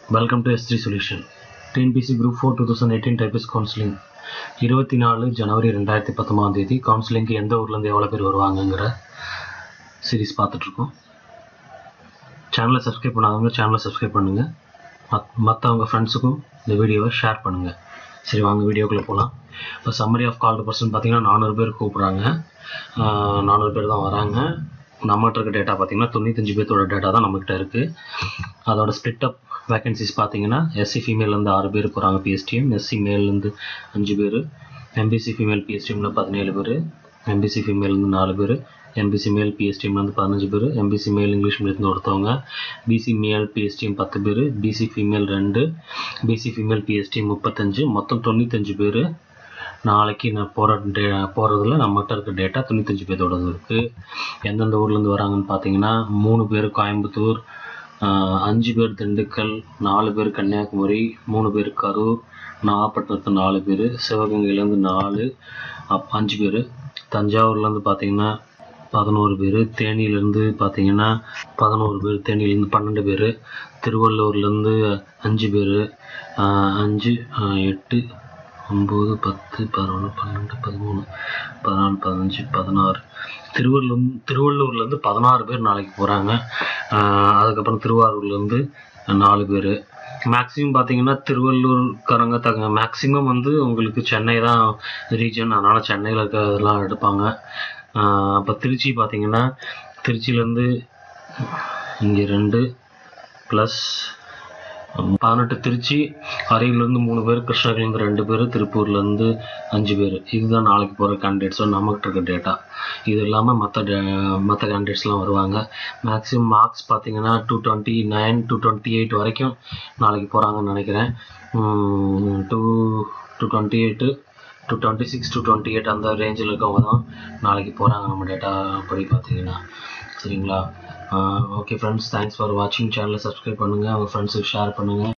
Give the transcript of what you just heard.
welcome to SD solution TNPSC group four two thousand eighteen typist counselling இருபத்தி நாலு ஜனவரி ரெண்டாயிரத்தி பத்தொம்பதாம் தேதி கவுன்சிலிங்க்கு எந்த ஊர்லேருந்து எவ்வளோ பேர் வருவாங்கங்கிற சீரிஸ் பார்த்துட்ருக்கோம் சேனலை சப்ஸ்கிரைப் பண்ணாதவங்க சேனலை சப்ஸ்கிரைப் பண்ணுங்கள் மத் மற்றவங்க ஃப்ரெண்ட்ஸுக்கும் இந்த வீடியோவை ஷேர் பண்ணுங்கள் சரி வாங்க வீடியோக்குள்ளே போகலாம் இப்போ சம்மரி ஆஃப் கால்டு பர்சன் பார்த்தீங்கன்னா நானூறு பேர் கூப்பிட்றாங்க நானூறு பேர் தான் வராங்க நம்மகிட்ட இருக்க டேட்டா பார்த்தீங்கன்னா தொண்ணூத்தஞ்சு பேர்த்தோட டேட்டா தான் நம்மகிட்ட இருக்குது அதோட ஸ்ப்ளிட் அப் வேகன்சிஸ் பார்த்தீங்கன்னா எஸ்சி ஃபீமேல்லேருந்து ஆறு பேர் போகிறாங்க பிஎஸ்டிஎம் எஸ்சி மேல்லேருந்து அஞ்சு பேர் எம்பிசி ஃபீமேல் பிஎஸ்டிஎம்ல பதினேழு பேர் எம்பிசி ஃபீமேல்லேருந்து நாலு பேர் எம்பிசி மேல் பிஎஸ்டிஎம்லேருந்து பதினஞ்சு பேர் எம்பிசி மேல் இங்கிலீஷ் மீடியத்தில் ஒருத்தவங்க பிசி மேல் பிஎஸ்டிஎம் பத்து பேர் பிசி ஃபீமேல் ரெண்டு பிசி ஃபீமேல் பிஎஸ்டிஎம் முப்பத்தஞ்சு மொத்தம் தொண்ணூத்தஞ்சு பேர் நாளைக்கு நான் போகிற டே போகிறதுல நம்மகிட்ட இருக்க டேட்டா தொண்ணூத்தஞ்சு பேர்த்தோடது இருக்குது எந்தெந்த ஊர்லேருந்து வராங்கன்னு பார்த்தீங்கன்னா மூணு பேர் கோயம்புத்தூர் ஆஹ் அஞ்சு பேர் திண்டுக்கல் நாலு பேர் கன்னியாகுமரி மூணு பேர் கரூர் நாகப்பட்டினத்து நாலு பேர் சிவகங்கையிலேருந்து நாலு அப் அஞ்சு பேர் தஞ்சாவூர்லேருந்து பார்த்தீங்கன்னா பதினோரு பேர் தேனியிலேருந்து பார்த்தீங்கன்னா பதினோரு பேர் தேனியிலேருந்து பன்னெண்டு பேர் திருவள்ளூர்லேருந்து அஞ்சு பேர் அஞ்சு ஆஹ் எட்டு ஒம்பது பத்து பதினொன்று பன்னெண்டு பதிமூணு பதினாலு பதினஞ்சு பதினாறு திருவள்ளூர் திருவள்ளூர்லேருந்து பதினாறு பேர் நாளைக்கு போகிறாங்க அதுக்கப்புறம் திருவாரூர்லேருந்து நாலு பேர் மேக்ஸிமம் பார்த்தீங்கன்னா திருவள்ளூர்காரங்க தங்க மேக்ஸிமம் வந்து உங்களுக்கு சென்னை தான் ரீஜன் அதனால் சென்னையில் இருக்கிறதெல்லாம் எடுப்பாங்க அப்போ திருச்சி பார்த்தீங்கன்னா திருச்சியிலேருந்து இங்கே ரெண்டு ப்ளஸ் பதினெட்டு திருச்சி அரியலூர்லேருந்து மூணு பேர் கிருஷ்ணகிரிலேருந்து ரெண்டு பேர் திருப்பூர்லேருந்து அஞ்சு பேர் இதுதான் நாளைக்கு போகிற கேண்டிடேட்ஸோ நம்மகிட்ட இருக்க டேட்டா இது இல்லாமல் மற்ற மற்ற கேண்டிடேட்ஸ்லாம் வருவாங்க மேக்ஸிமம் மார்க்ஸ் பார்த்தீங்கன்னா two twenty nine two twenty eight வரைக்கும் நாளைக்கு போகிறாங்கன்னு நினைக்கிறேன் two two twenty eight two twenty six two twenty eight அந்த ரேஞ்சில் இருக்கவங்க தான் நாளைக்கு போகிறாங்க நம்ம டேட்டா படி பார்த்தீங்கன்னா சரிங்களா ஓகே ஃப்ரெண்ட்ஸ் தேங்க்ஸ் ஃபார் வாட்சிங் சேனலை சப்ஸ்கிரைப் பண்ணுங்கள் உங்கள் ஃப்ரெண்ட்ஸுக்கு ஷேர் பண்ணுங்கள்